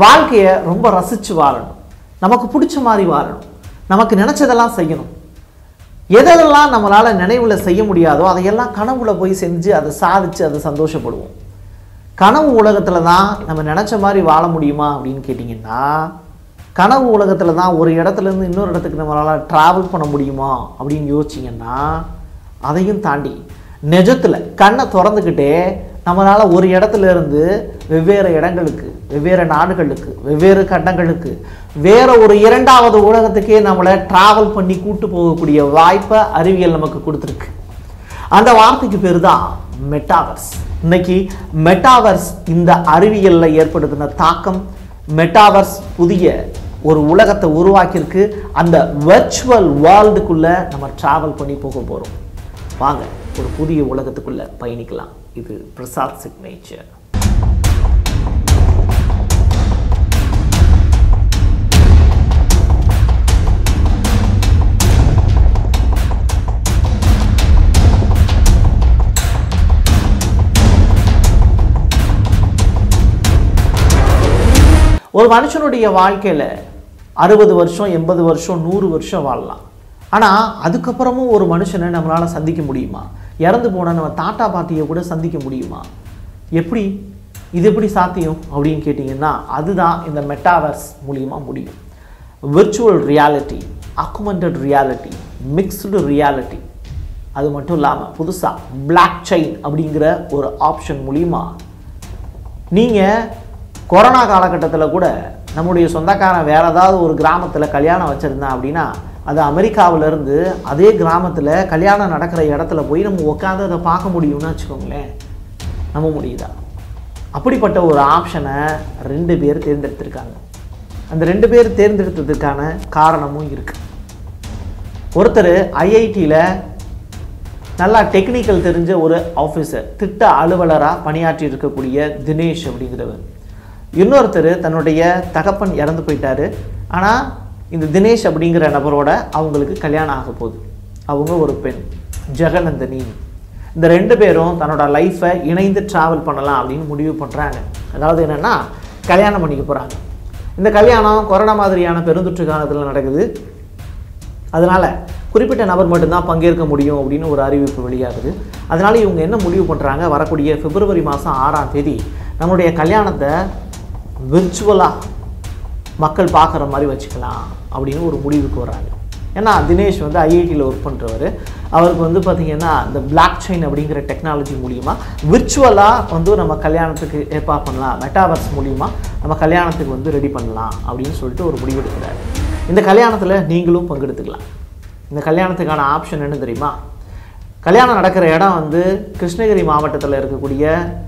வாழ்க்கையை ரொம்ப ரசித்து வாழணும் நமக்கு பிடிச்ச மாதிரி வாழணும் நமக்கு நினச்சதெல்லாம் செய்யணும் எதெல்லாம் நம்மளால் நினைவில் செய்ய முடியாதோ அதையெல்லாம் கனவுல போய் செஞ்சு அதை சாதிச்சு அதை சந்தோஷப்படுவோம் கனவு உலகத்தில் தான் நம்ம நினச்ச மாதிரி வாழ முடியுமா அப்படின்னு கேட்டிங்கன்னா கனவு உலகத்தில் தான் ஒரு இடத்துலேருந்து இன்னொரு இடத்துக்கு நம்மளால் ட்ராவல் பண்ண முடியுமா அப்படின்னு யோசிச்சிங்கன்னா அதையும் தாண்டி நிஜத்தில் கண்ணை திறந்துக்கிட்டே நம்மளால் ஒரு இடத்துல இருந்து வெவ்வேறு இடங்களுக்கு வெவ்வேறு நாடுகளுக்கு வெவ்வேறு கண்டங்களுக்கு வேற ஒரு இரண்டாவது உலகத்துக்கே நம்மளை ட்ராவல் பண்ணி கூட்டு போகக்கூடிய வாய்ப்பை அறிவியல் நமக்கு கொடுத்துருக்கு அந்த வார்த்தைக்கு பேர் தான் மெட்டாவர்ஸ் இன்னைக்கு மெட்டாவர்ஸ் இந்த அறிவியலில் ஏற்படுத்தின தாக்கம் மெட்டாவர்ஸ் புதிய ஒரு உலகத்தை உருவாக்கியிருக்கு அந்த வெர்ச்சுவல் வேர்ல்டுக்குள்ளே நம்ம ட்ராவல் பண்ணி போக போகிறோம் வாங்க ஒரு புதிய உலகத்துக்குள்ளே பயணிக்கலாம் இது பிரசாத் சிக்னேச்சர் ஒரு மனுஷனுடைய வாழ்க்கையில் அறுபது வருஷம் எண்பது வருஷம் நூறு வருஷம் வாழலாம் ஆனால் அதுக்கப்புறமும் ஒரு மனுஷனை நம்மளால் சந்திக்க முடியுமா இறந்து போன நம்ம தாத்தா பாட்டியை கூட சந்திக்க முடியுமா எப்படி இது எப்படி சாத்தியம் அப்படின்னு கேட்டிங்கன்னா அதுதான் இந்த மெட்டாவர்ஸ் மூலியமாக முடியும் virtual reality augmented reality mixed reality அது மட்டும் இல்லாமல் புதுசாக பிளாக் செயின் அப்படிங்கிற ஒரு ஆப்ஷன் மூலிமா நீங்கள் கொரோனா காலகட்டத்தில் கூட நம்முடைய சொந்தக்காரன் வேறு ஏதாவது ஒரு கிராமத்தில் கல்யாணம் வச்சுருந்தான் அப்படின்னா அது அமெரிக்காவிலேருந்து அதே கிராமத்தில் கல்யாணம் நடக்கிற இடத்துல போய் நம்ம உட்காந்து அதை பார்க்க முடியும்னு வச்சுக்கோங்களேன் நம்ப முடியுதா அப்படிப்பட்ட ஒரு ஆப்ஷனை ரெண்டு பேர் தேர்ந்தெடுத்திருக்காங்க அந்த ரெண்டு பேர் தேர்ந்தெடுத்ததுக்கான காரணமும் இருக்குது ஒருத்தர் ஐஐடியில் நல்லா டெக்னிக்கல் தெரிஞ்ச ஒரு ஆஃபீஸர் திட்ட அலுவலராக பணியாற்றி இருக்கக்கூடிய தினேஷ் அப்படிங்கிறவர் இன்னொருத்தர் தன்னுடைய தகப்பன் இறந்து போயிட்டாரு ஆனால் இந்த தினேஷ் அப்படிங்கிற நபரோட அவங்களுக்கு கல்யாணம் ஆக போகுது அவங்க ஒரு பெண் ஜெகநந்தினி இந்த ரெண்டு பேரும் தன்னோட லைஃப்பை இணைந்து ட்ராவல் பண்ணலாம் அப்படின்னு முடிவு பண்ணுறாங்க அதாவது என்னென்னா கல்யாணம் பண்ணிக்க போகிறாங்க இந்த கல்யாணம் கொரோனா மாதிரியான பெருந்தொற்று காலத்தில் நடக்குது அதனால் குறிப்பிட்ட நபர் மட்டும்தான் பங்கேற்க முடியும் அப்படின்னு ஒரு அறிவிப்பு வெளியாகுது அதனால் இவங்க என்ன முடிவு பண்ணுறாங்க வரக்கூடிய பிப்ரவரி மாதம் ஆறாம் தேதி நம்மளுடைய கல்யாணத்தை விர்ச்சுவலாக மக்கள் பார்க்குற மாதிரி வச்சுக்கலாம் அப்படின்னு ஒரு முடிவுக்கு வராங்க ஏன்னா தினேஷ் வந்து ஐஐடியில் ஒர்க் பண்ணுறவர் அவருக்கு வந்து பார்த்திங்கன்னா இந்த பிளாக் செயின் அப்படிங்கிற டெக்னாலஜி மூலிமா விர்ச்சுவலாக வந்து நம்ம கல்யாணத்துக்கு ஏற்பாடு பண்ணலாம் மெட்டாவர்ஸ் மூலிமா நம்ம கல்யாணத்துக்கு வந்து ரெடி பண்ணலாம் அப்படின்னு சொல்லிட்டு ஒரு முடிவு எடுக்கிறாரு இந்த கல்யாணத்தில் நீங்களும் பங்கெடுத்துக்கலாம் இந்த கல்யாணத்துக்கான ஆப்ஷன் என்ன தெரியுமா கல்யாணம் நடக்கிற இடம் வந்து கிருஷ்ணகிரி மாவட்டத்தில் இருக்கக்கூடிய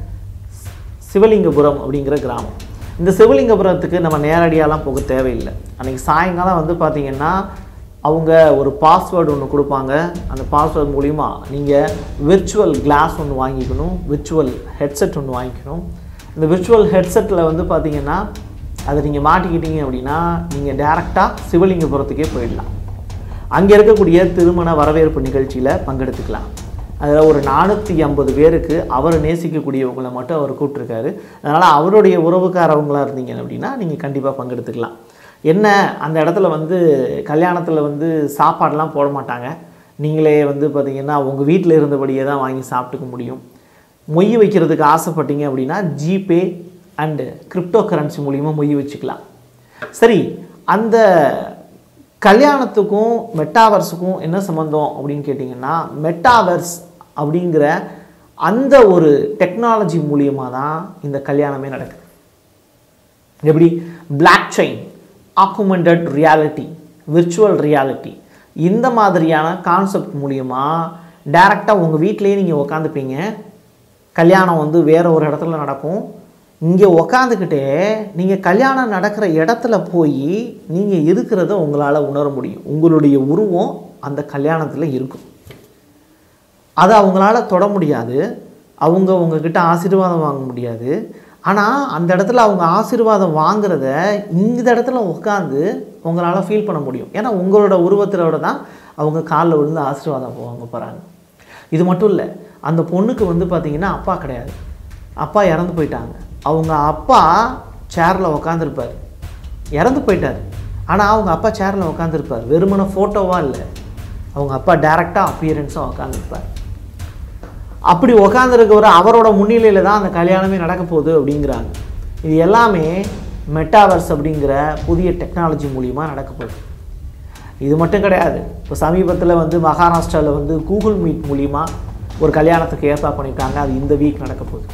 சிவலிங்கபுரம் அப்படிங்கிற கிராமம் இந்த சிவலிங்கபுரத்துக்கு நம்ம நேரடியாலாம் போக தேவையில்லை அன்றைக்கி சாயங்காலம் வந்து பார்த்திங்கன்னா அவங்க ஒரு பாஸ்வேர்டு ஒன்று கொடுப்பாங்க அந்த பாஸ்வேர்டு மூலிமா நீங்கள் விர்ச்சுவல் கிளாஸ் ஒன்று வாங்கிக்கணும் விர்ச்சுவல் ஹெட்செட் ஒன்று வாங்கிக்கணும் இந்த விர்ச்சுவல் ஹெட்செட்டில் வந்து பார்த்திங்கன்னா அதை நீங்கள் மாட்டிக்கிட்டீங்க அப்படின்னா நீங்கள் டேரெக்டாக சிவலிங்கபுரத்துக்கே போயிடலாம் அங்கே இருக்கக்கூடிய திருமண வரவேற்பு நிகழ்ச்சியில் பங்கெடுத்துக்கலாம் அதில் ஒரு நானூற்றி ஐம்பது பேருக்கு அவர் நேசிக்கக்கூடியவங்களை மட்டும் அவர் கூப்பிட்ருக்காரு அதனால் அவருடைய உறவுக்காரவங்களாக இருந்தீங்க அப்படின்னா நீங்கள் கண்டிப்பாக பங்கெடுத்துக்கலாம் என்ன அந்த இடத்துல வந்து கல்யாணத்தில் வந்து சாப்பாடெலாம் போட மாட்டாங்க நீங்களே வந்து பார்த்தீங்கன்னா உங்கள் வீட்டில் இருந்தபடியே தான் வாங்கி சாப்பிட்டுக்க முடியும் மொய் வைக்கிறதுக்கு ஆசைப்பட்டீங்க அப்படின்னா ஜிபே அண்டு கிரிப்டோ கரன்சி மூலிமா மொய் வச்சுக்கலாம் சரி அந்த கல்யாணத்துக்கும் மெட்டாவர்ஸுக்கும் என்ன சம்மந்தம் அப்படின்னு கேட்டிங்கன்னா மெட்டாவர்ஸ் அப்படிங்கிற அந்த ஒரு டெக்னாலஜி மூலியமாக தான் இந்த கல்யாணமே நடக்குது எப்படி blockchain augmented reality virtual reality இந்த மாதிரியான கான்செப்ட் மூலியமாக டைரெக்டாக உங்கள் வீட்டிலேயே நீங்கள் உக்காந்துப்பீங்க கல்யாணம் வந்து வேறு ஒரு இடத்துல நடக்கும் இங்கே உக்காந்துக்கிட்டே நீங்கள் கல்யாணம் நடக்கிற இடத்துல போய் நீங்கள் இருக்கிறத உங்களால் உணர முடியும் உங்களுடைய உருவம் அந்த கல்யாணத்தில் இருக்கும் அதை அவங்களால தொட முடியாது அவங்க உங்ககிட்ட ஆசீர்வாதம் வாங்க முடியாது ஆனால் அந்த இடத்துல அவங்க ஆசீர்வாதம் வாங்குறத இந்த இடத்துல உட்காந்து உங்களால் ஃபீல் பண்ண முடியும் ஏன்னா உங்களோட உருவத்திலோட தான் அவங்க காலில் விழுந்து ஆசீர்வாதம் வாங்க போகிறாங்க இது மட்டும் இல்லை அந்த பொண்ணுக்கு வந்து பார்த்திங்கன்னா அப்பா கிடையாது அப்பா இறந்து போயிட்டாங்க அவங்க அப்பா சேரில் உக்காந்துருப்பார் இறந்து போயிட்டார் ஆனால் அவங்க அப்பா சேரில் உட்காந்துருப்பார் வெறுமன ஃபோட்டோவாக இல்லை அவங்க அப்பா டேரெக்டாக அப்பியரன்ஸாக உட்காந்துருப்பார் அப்படி உக்காந்துருக்கவர் அவரோட முன்னிலையில் தான் அந்த கல்யாணமே நடக்க போகுது அப்படிங்கிறாங்க இது எல்லாமே மெட்டாவர்ஸ் அப்படிங்கிற புதிய டெக்னாலஜி மூலிமா நடக்க போகுது இது மட்டும் கிடையாது இப்போ சமீபத்தில் வந்து மகாராஷ்டிராவில் வந்து கூகுள் மீட் மூலிமா ஒரு கல்யாணத்துக்கு ஏற்பாடு பண்ணியிருக்காங்க அது இந்த வீக் நடக்க போகுது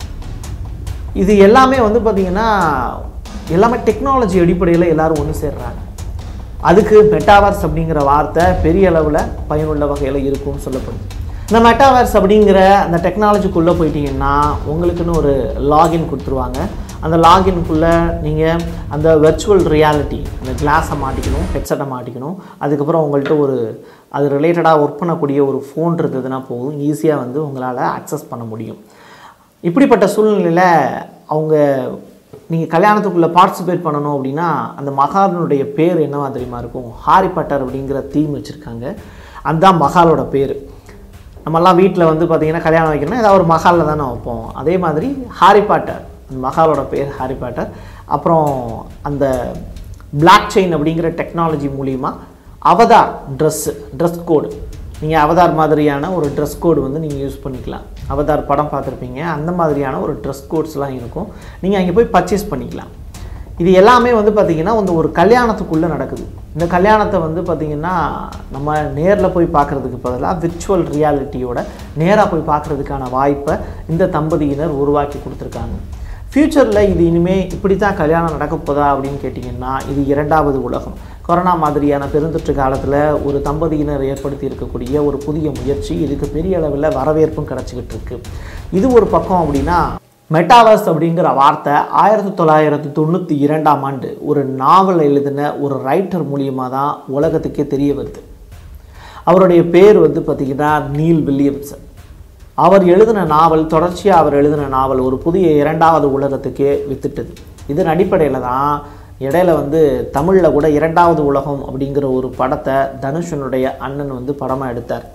இது எல்லாமே வந்து பார்த்திங்கன்னா எல்லாமே டெக்னாலஜி அடிப்படையில் எல்லாரும் ஒன்று சேர்றாங்க அதுக்கு மெட்டாவர்ஸ் அப்படிங்கிற வார்த்தை பெரிய அளவில் பயனுள்ள வகையில் இருக்கும்னு சொல்லப்படுது இந்த மெட்டாவர்ஸ் அப்படிங்கிற அந்த டெக்னாலஜிக்குள்ளே போயிட்டீங்கன்னா உங்களுக்குன்னு ஒரு லாகின் கொடுத்துருவாங்க அந்த லாகின்குள்ளே நீங்கள் அந்த வெர்ச்சுவல் ரியாலிட்டி அந்த கிளாஸை மாட்டிக்கணும் ஹெட்செட்டை மாட்டிக்கணும் அதுக்கப்புறம் உங்கள்கிட்ட ஒரு அது ரிலேட்டடாக ஒர்க் பண்ணக்கூடிய ஒரு ஃபோன் இருந்ததுன்னா போதும் ஈஸியாக வந்து உங்களால் அக்சஸ் பண்ண முடியும் இப்படிப்பட்ட சூழ்நிலையில் அவங்க நீங்கள் கல்யாணத்துக்குள்ளே பார்ட்டிசிபேட் பண்ணணும் அப்படின்னா அந்த மகாலனுடைய பேர் என்னவா தெரியுமா இருக்கும் ஹாரி பட்டர் அப்படிங்கிற தீம் வச்சுருக்காங்க அதுதான் மகாலோட பேர் நம்மலாம் வீட்டில் வந்து பார்த்திங்கன்னா கல்யாணம் வைக்கணும்னா ஏதாவது ஒரு மகாலில் தானே வைப்போம் அதே மாதிரி ஹாரி பாட்டர் அந்த மகாலோட பேர் ஹாரி பாட்டர் அப்புறம் அந்த பிளாக் செயின் அப்படிங்கிற டெக்னாலஜி மூலிமா அவதார் ட்ரெஸ்ஸு ட்ரெஸ் கோடு நீங்கள் அவதார் மாதிரியான ஒரு ட்ரெஸ் கோடு வந்து நீங்கள் யூஸ் பண்ணிக்கலாம் அவதார் படம் பார்த்துருப்பீங்க அந்த மாதிரியான ஒரு ட்ரெஸ் கோட்ஸ்லாம் இருக்கும் நீங்கள் அங்கே போய் பர்ச்சேஸ் பண்ணிக்கலாம் இது எல்லாமே வந்து பார்த்திங்கன்னா வந்து ஒரு கல்யாணத்துக்குள்ளே நடக்குது இந்த கல்யாணத்தை வந்து பார்த்திங்கன்னா நம்ம நேரில் போய் பார்க்குறதுக்கு பதிலாக விர்ச்சுவல் ரியாலிட்டியோட நேராக போய் பார்க்குறதுக்கான வாய்ப்பை இந்த தம்பதியினர் உருவாக்கி கொடுத்துருக்காங்க ஃப்யூச்சரில் இது இனிமேல் இப்படி தான் கல்யாணம் நடக்க போதா அப்படின்னு கேட்டிங்கன்னா இது இரண்டாவது உலகம் கொரோனா மாதிரியான பெருந்தொற்று காலத்தில் ஒரு தம்பதியினர் ஏற்படுத்தி இருக்கக்கூடிய ஒரு புதிய முயற்சி இதுக்கு பெரிய அளவில் வரவேற்பும் கிடச்சிக்கிட்டு இருக்கு இது ஒரு பக்கம் அப்படின்னா மெட்டாவர்ஸ் அப்படிங்கிற வார்த்தை ஆயிரத்தி தொள்ளாயிரத்தி தொண்ணூற்றி இரண்டாம் ஆண்டு ஒரு நாவல் எழுதின ஒரு ரைட்டர் மூலியமாக தான் உலகத்துக்கே தெரிய வருது அவருடைய பேர் வந்து பார்த்திங்கன்னா நீல் வில்லியம்ஸ் அவர் எழுதின நாவல் தொடர்ச்சியாக அவர் எழுதின நாவல் ஒரு புதிய இரண்டாவது உலகத்துக்கே வித்துட்டது இதன் அடிப்படையில் தான் இடையில வந்து தமிழில் கூட இரண்டாவது உலகம் அப்படிங்கிற ஒரு படத்தை தனுஷனுடைய அண்ணன் வந்து படமாக எடுத்தார்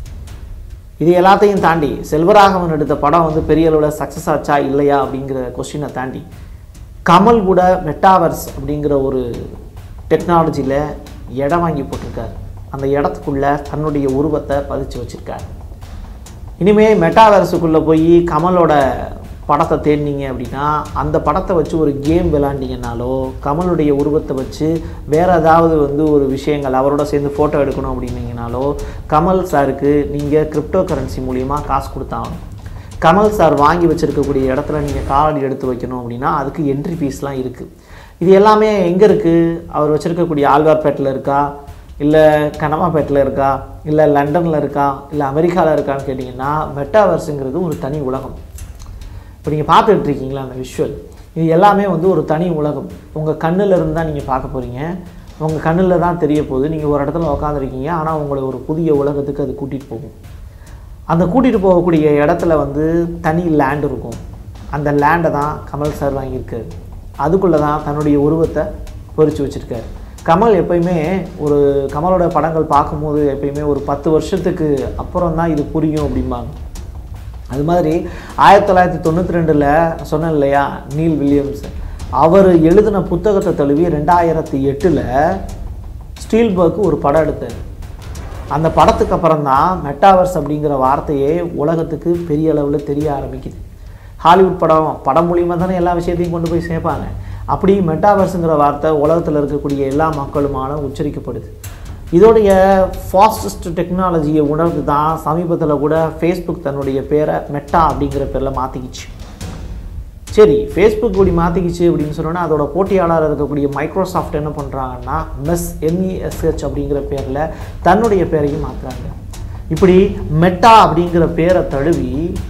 இது எல்லாத்தையும் தாண்டி செல்வராகவன் எடுத்த படம் வந்து பெரிய அளவில் சக்ஸஸ் ஆச்சா இல்லையா அப்படிங்கிற கொஸ்டினை தாண்டி கமல் கூட மெட்டாவர்ஸ் அப்படிங்கிற ஒரு டெக்னாலஜியில் இடம் வாங்கி போட்டிருக்காரு அந்த இடத்துக்குள்ள தன்னுடைய உருவத்தை பதிச்சு வச்சிருக்காரு இனிமே மெட்டாவர்ஸுக்குள்ளே போய் கமலோட படத்தை தேடினீங்க அப்படின்னா அந்த படத்தை வச்சு ஒரு கேம் விளாண்டிங்கனாலோ கமலுடைய உருவத்தை வச்சு வேறு ஏதாவது வந்து ஒரு விஷயங்கள் அவரோட சேர்ந்து ஃபோட்டோ எடுக்கணும் அப்படின்னீங்கனாலோ கமல் சாருக்கு நீங்கள் கிரிப்டோ கரன்சி மூலிமா காசு கொடுத்தாகணும் கமல் சார் வாங்கி வச்சுருக்கக்கூடிய இடத்துல நீங்கள் காலடி எடுத்து வைக்கணும் அப்படின்னா அதுக்கு என்ட்ரி ஃபீஸ்லாம் இருக்குது இது எல்லாமே எங்கே இருக்குது அவர் வச்சுருக்கக்கூடிய ஆழ்வார்பேட்டில் இருக்கா இல்லை கனமாப்பேட்டில் இருக்கா இல்லை லண்டனில் இருக்கா இல்லை அமெரிக்காவில் இருக்கான்னு கேட்டிங்கன்னா மெட்டாவர்ஸுங்கிறது ஒரு தனி உலகம் இப்போ நீங்கள் பார்த்துட்டு இருக்கீங்களா அந்த விஷுவல் இது எல்லாமே வந்து ஒரு தனி உலகம் உங்கள் கண்ணில் இருந்து தான் நீங்கள் பார்க்க போகிறீங்க உங்கள் கண்ணில் தான் தெரிய போகுது நீங்கள் ஒரு இடத்துல உட்காந்துருக்கீங்க ஆனால் உங்களை ஒரு புதிய உலகத்துக்கு அது கூட்டிகிட்டு போகும் அந்த கூட்டிகிட்டு போகக்கூடிய இடத்துல வந்து தனி லேண்ட் இருக்கும் அந்த லேண்டை தான் கமல் சார் வாங்கியிருக்காரு அதுக்குள்ளே தான் தன்னுடைய உருவத்தை பொறிச்சு வச்சுருக்காரு கமல் எப்பயுமே ஒரு கமலோட படங்கள் பார்க்கும்போது எப்பயுமே ஒரு பத்து வருஷத்துக்கு அப்புறம் தான் இது புரியும் அப்படிம்பாங்க அது மாதிரி ஆயிரத்தி தொள்ளாயிரத்தி தொண்ணூற்றி ரெண்டில் சொன்னேன் இல்லையா நீல் வில்லியம்ஸ் அவர் எழுதின புத்தகத்தை தழுவி ரெண்டாயிரத்தி எட்டில் ஸ்டீல்பர்க்கு ஒரு படம் எடுத்தார் அந்த படத்துக்கு அப்புறம் தான் மெட்டாவர்ஸ் அப்படிங்கிற வார்த்தையே உலகத்துக்கு பெரிய அளவில் தெரிய ஆரம்பிக்குது ஹாலிவுட் படம் படம் மூலியமாக தானே எல்லா விஷயத்தையும் கொண்டு போய் சேர்ப்பாங்க அப்படி மெட்டாவர்ஸுங்கிற வார்த்தை உலகத்தில் இருக்கக்கூடிய எல்லா மக்களுமான உச்சரிக்கப்படுது இதோடைய ஃபாஸ்டஸ்ட் டெக்னாலஜியை உணர்ந்து தான் சமீபத்தில் கூட ஃபேஸ்புக் தன்னுடைய பேரை மெட்டா அப்படிங்கிற பேரில் மாற்றிக்கிச்சு சரி ஃபேஸ்புக் இப்படி மாற்றிக்கிச்சு அப்படின்னு சொன்னோன்னா அதோட போட்டியாளர் இருக்கக்கூடிய மைக்ரோசாஃப்ட் என்ன பண்ணுறாங்கன்னா மெஸ் எம்இஎஸ்ஹெச் அப்படிங்கிற பேரில் தன்னுடைய பேரையும் மாற்றுறாங்க இப்படி மெட்டா அப்படிங்கிற பேரை தழுவி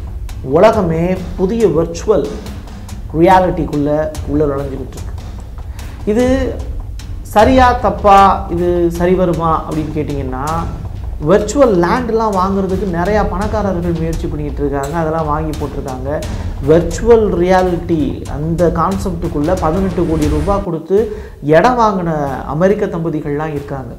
உலகமே புதிய வெர்ச்சுவல் ரியாலிட்டிக்குள்ளே உள்ளே நுழைஞ்சிக்கிட்டு இருக்கு இது சரியா தப்பா இது சரி வருமா அப்படின்னு கேட்டிங்கன்னா வெர்ச்சுவல் லேண்ட்லாம் வாங்குறதுக்கு நிறையா பணக்காரர்கள் முயற்சி பண்ணிக்கிட்டு இருக்காங்க அதெல்லாம் வாங்கி போட்டிருக்காங்க வெர்ச்சுவல் ரியாலிட்டி அந்த கான்செப்டுக்குள்ளே பதினெட்டு கோடி ரூபாய் கொடுத்து இடம் வாங்கின அமெரிக்க தம்பதிகள்லாம் இருக்காங்க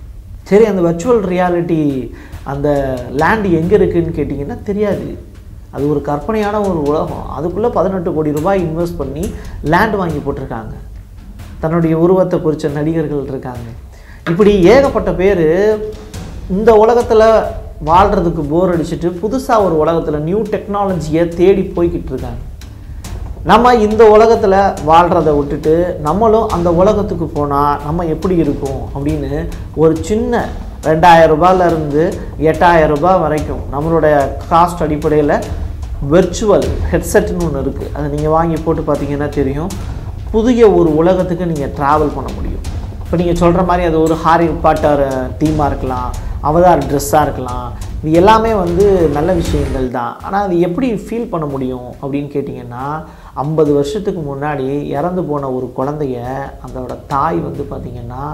சரி அந்த வெர்ச்சுவல் ரியாலிட்டி அந்த லேண்ட் எங்கே இருக்குதுன்னு கேட்டிங்கன்னா தெரியாது அது ஒரு கற்பனையான ஒரு உலகம் அதுக்குள்ளே பதினெட்டு கோடி ரூபாய் இன்வெஸ்ட் பண்ணி லேண்ட் வாங்கி போட்டிருக்காங்க தன்னுடைய உருவத்தை குறித்த நடிகர்கள் இருக்காங்க இப்படி ஏகப்பட்ட பேர் இந்த உலகத்தில் வாழ்கிறதுக்கு போர் அடிச்சுட்டு புதுசாக ஒரு உலகத்தில் நியூ டெக்னாலஜியை தேடி போய்கிட்டு இருக்காங்க நம்ம இந்த உலகத்தில் வாழ்கிறத விட்டுட்டு நம்மளும் அந்த உலகத்துக்கு போனால் நம்ம எப்படி இருக்கும் அப்படின்னு ஒரு சின்ன ரெண்டாயிரம் ரூபாயிலேருந்து எட்டாயிரம் ரூபாய் வரைக்கும் நம்மளுடைய காஸ்ட் அடிப்படையில் வெர்ச்சுவல் ஹெட்செட்னு ஒன்று இருக்குது அதை நீங்கள் வாங்கி போட்டு பார்த்தீங்கன்னா தெரியும் புதிய ஒரு உலகத்துக்கு நீங்கள் ட்ராவல் பண்ண முடியும் இப்போ நீங்கள் சொல்கிற மாதிரி அது ஒரு ஹாரி பாட்டர் டீமாக இருக்கலாம் அவதார் ட்ரெஸ்ஸாக இருக்கலாம் இது எல்லாமே வந்து நல்ல விஷயங்கள் தான் ஆனால் அது எப்படி ஃபீல் பண்ண முடியும் அப்படின்னு கேட்டிங்கன்னா ஐம்பது வருஷத்துக்கு முன்னாடி இறந்து போன ஒரு குழந்தைய அதோட தாய் வந்து பார்த்திங்கன்னா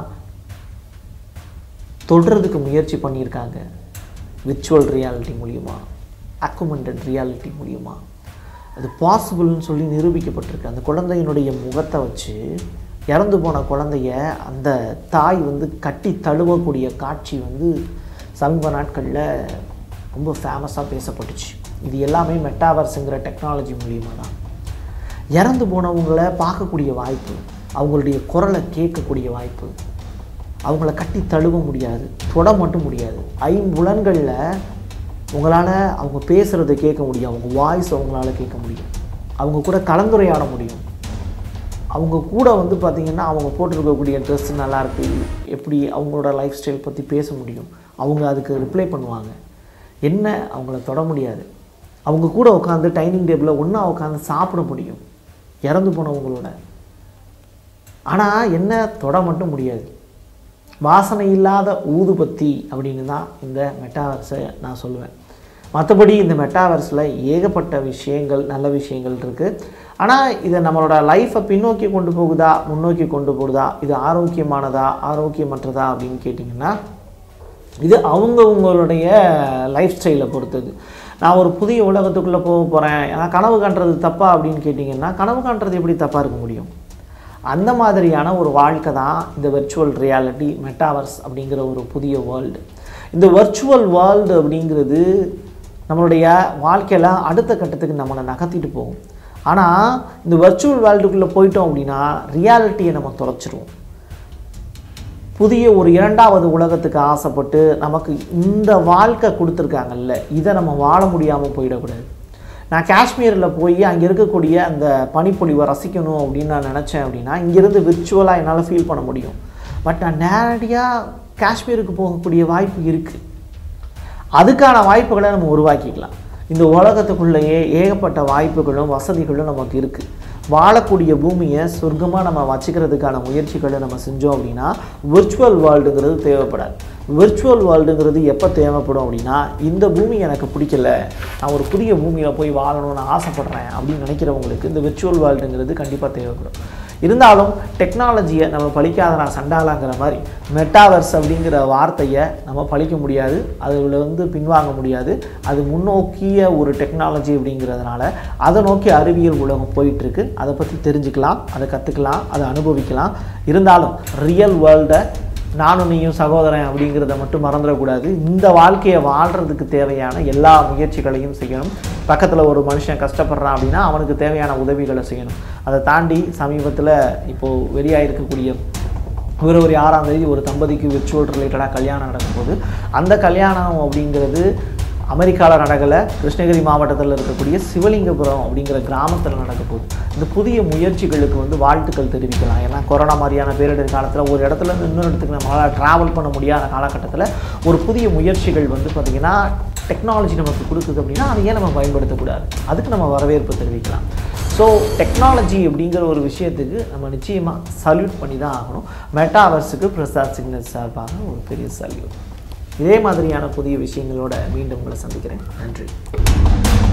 தொடுறதுக்கு முயற்சி பண்ணியிருக்காங்க விர்ச்சுவல் ரியாலிட்டி மூலியமா அக்குமெண்டட் ரியாலிட்டி மூலியமா அது பாசிபிள்னு சொல்லி நிரூபிக்கப்பட்டிருக்கு அந்த குழந்தையினுடைய முகத்தை வச்சு இறந்து போன குழந்தைய அந்த தாய் வந்து கட்டி தழுவக்கூடிய காட்சி வந்து சமீப நாட்களில் ரொம்ப ஃபேமஸாக பேசப்பட்டுச்சு இது எல்லாமே மெட்டாவர்ஸுங்கிற டெக்னாலஜி மூலியமாக தான் இறந்து போனவங்கள பார்க்கக்கூடிய வாய்ப்பு அவங்களுடைய குரலை கேட்கக்கூடிய வாய்ப்பு அவங்கள கட்டி தழுவ முடியாது தொட மட்டும் முடியாது ஐம்புலன்களில் உங்களால் அவங்க பேசுகிறத கேட்க முடியும் அவங்க வாய்ஸ் அவங்களால கேட்க முடியும் அவங்க கூட கலந்துரையாட முடியும் அவங்க கூட வந்து பார்த்திங்கன்னா அவங்க போட்டிருக்கக்கூடிய ட்ரெஸ் நல்லாயிருக்கு எப்படி அவங்களோட லைஃப் ஸ்டைல் பற்றி பேச முடியும் அவங்க அதுக்கு ரிப்ளை பண்ணுவாங்க என்ன அவங்கள தொட முடியாது அவங்க கூட உட்காந்து டைனிங் டேபிளில் ஒன்றா உட்காந்து சாப்பிட முடியும் இறந்து போனவங்களோட ஆனால் என்ன தொட மட்டும் முடியாது வாசனை இல்லாத ஊதுபத்தி அப்படின்னு தான் இந்த மெட்டாவர்ஸை நான் சொல்லுவேன் மற்றபடி இந்த மெட்டாவர்ஸில் ஏகப்பட்ட விஷயங்கள் நல்ல விஷயங்கள் இருக்குது ஆனால் இதை நம்மளோட லைஃப்பை பின்னோக்கி கொண்டு போகுதா முன்னோக்கி கொண்டு போகுதா இது ஆரோக்கியமானதா ஆரோக்கியமற்றதா அப்படின்னு கேட்டிங்கன்னா இது அவங்கவுங்களுடைய லைஃப் ஸ்டைலை பொறுத்தது நான் ஒரு புதிய உலகத்துக்குள்ளே போக போகிறேன் ஏன்னா கனவு காண்றது தப்பா அப்படின்னு கேட்டிங்கன்னா கனவு காண்றது எப்படி தப்பாக இருக்க முடியும் அந்த மாதிரியான ஒரு வாழ்க்கை தான் இந்த வெர்ச்சுவல் ரியாலிட்டி மெட்டாவர்ஸ் அப்படிங்கிற ஒரு புதிய வேர்ல்டு இந்த வெர்ச்சுவல் வேர்ல்டு அப்படிங்கிறது நம்மளுடைய வாழ்க்கையில் அடுத்த கட்டத்துக்கு நம்மளை நகர்த்திட்டு போகும் ஆனால் இந்த வெர்ச்சுவல் வேர்ல்டுக்குள்ளே போயிட்டோம் அப்படின்னா ரியாலிட்டியை நம்ம தொலைச்சிருவோம் புதிய ஒரு இரண்டாவது உலகத்துக்கு ஆசைப்பட்டு நமக்கு இந்த வாழ்க்கை கொடுத்துருக்காங்கல்ல இதை நம்ம வாழ முடியாமல் போயிடக்கூடாது நான் காஷ்மீரில் போய் அங்கே இருக்கக்கூடிய அந்த பனிப்பொழிவை ரசிக்கணும் அப்படின்னு நான் நினச்சேன் அப்படின்னா இங்கேருந்து விர்ச்சுவலாக என்னால் ஃபீல் பண்ண முடியும் பட் நான் நேரடியாக காஷ்மீருக்கு போகக்கூடிய வாய்ப்பு இருக்குது அதுக்கான வாய்ப்புகளை நம்ம உருவாக்கிக்கலாம் இந்த உலகத்துக்குள்ளேயே ஏகப்பட்ட வாய்ப்புகளும் வசதிகளும் நமக்கு இருக்குது வாழக்கூடிய பூமியை சொர்க்கமாக நம்ம வச்சுக்கிறதுக்கான முயற்சிகளை நம்ம செஞ்சோம் அப்படின்னா விர்ச்சுவல் வேர்ல்டுங்கிறது தேவைப்படாது விர்ச்சுவல் வேர்ல்டுங்கிறது எப்போ தேவைப்படும் அப்படின்னா இந்த பூமி எனக்கு பிடிக்கல நான் ஒரு புதிய பூமியில் போய் வாழணும்னு ஆசைப்பட்றேன் அப்படின்னு நினைக்கிறவங்களுக்கு இந்த விர்ச்சுவல் வேர்ல்டுங்கிறது கண்டிப்பாக தேவைப்படும் இருந்தாலும் டெக்னாலஜியை நம்ம பழிக்காத நான் சண்டாலாங்கிற மாதிரி மெட்டாவர்ஸ் அப்படிங்கிற வார்த்தையை நம்ம பழிக்க முடியாது அதில் வந்து பின்வாங்க முடியாது அது முன்னோக்கிய ஒரு டெக்னாலஜி அப்படிங்கிறதுனால அதை நோக்கி அறிவியல் உலகம் போயிட்டுருக்கு அதை பற்றி தெரிஞ்சுக்கலாம் அதை கற்றுக்கலாம் அதை அனுபவிக்கலாம் இருந்தாலும் ரியல் வேர்ல்டை நானும் நீயும் சகோதரன் அப்படிங்கிறத மட்டும் மறந்துடக்கூடாது இந்த வாழ்க்கையை வாழ்கிறதுக்கு தேவையான எல்லா முயற்சிகளையும் செய்யணும் பக்கத்தில் ஒரு மனுஷன் கஷ்டப்படுறான் அப்படின்னா அவனுக்கு தேவையான உதவிகளை செய்யணும் அதை தாண்டி சமீபத்தில் இப்போது வெளியாகிருக்கக்கூடிய பிப்ரவரி ஆறாம் தேதி ஒரு தம்பதிக்கு விர்ச்சுவல் ரிலேட்டடாக கல்யாணம் நடக்கும்போது அந்த கல்யாணம் அப்படிங்கிறது அமெரிக்காவில் நடக்கலை கிருஷ்ணகிரி மாவட்டத்தில் இருக்கக்கூடிய சிவலிங்கபுரம் அப்படிங்கிற கிராமத்தில் நடக்க போகுது இந்த புதிய முயற்சிகளுக்கு வந்து வாழ்த்துக்கள் தெரிவிக்கலாம் ஏன்னா கொரோனா மாதிரியான பேரிடர் காலத்தில் ஒரு இடத்துல இருந்து இன்னொரு இடத்துக்கு நம்மளால் ட்ராவல் பண்ண முடியாத காலகட்டத்தில் ஒரு புதிய முயற்சிகள் வந்து பார்த்திங்கன்னா டெக்னாலஜி நமக்கு கொடுக்குது அப்படின்னா அதை ஏன் நம்ம பயன்படுத்தக்கூடாது அதுக்கு நம்ம வரவேற்பு தெரிவிக்கலாம் ஸோ டெக்னாலஜி அப்படிங்கிற ஒரு விஷயத்துக்கு நம்ம நிச்சயமாக சல்யூட் பண்ணி தான் ஆகணும் மெட்டாவர்ஸுக்கு பிரசாத் சிக்னல் சார்பாக ஒரு பெரிய சல்யூட் இதே மாதிரியான புதிய விஷயங்களோட மீண்டும் உங்களை சந்திக்கிறேன் நன்றி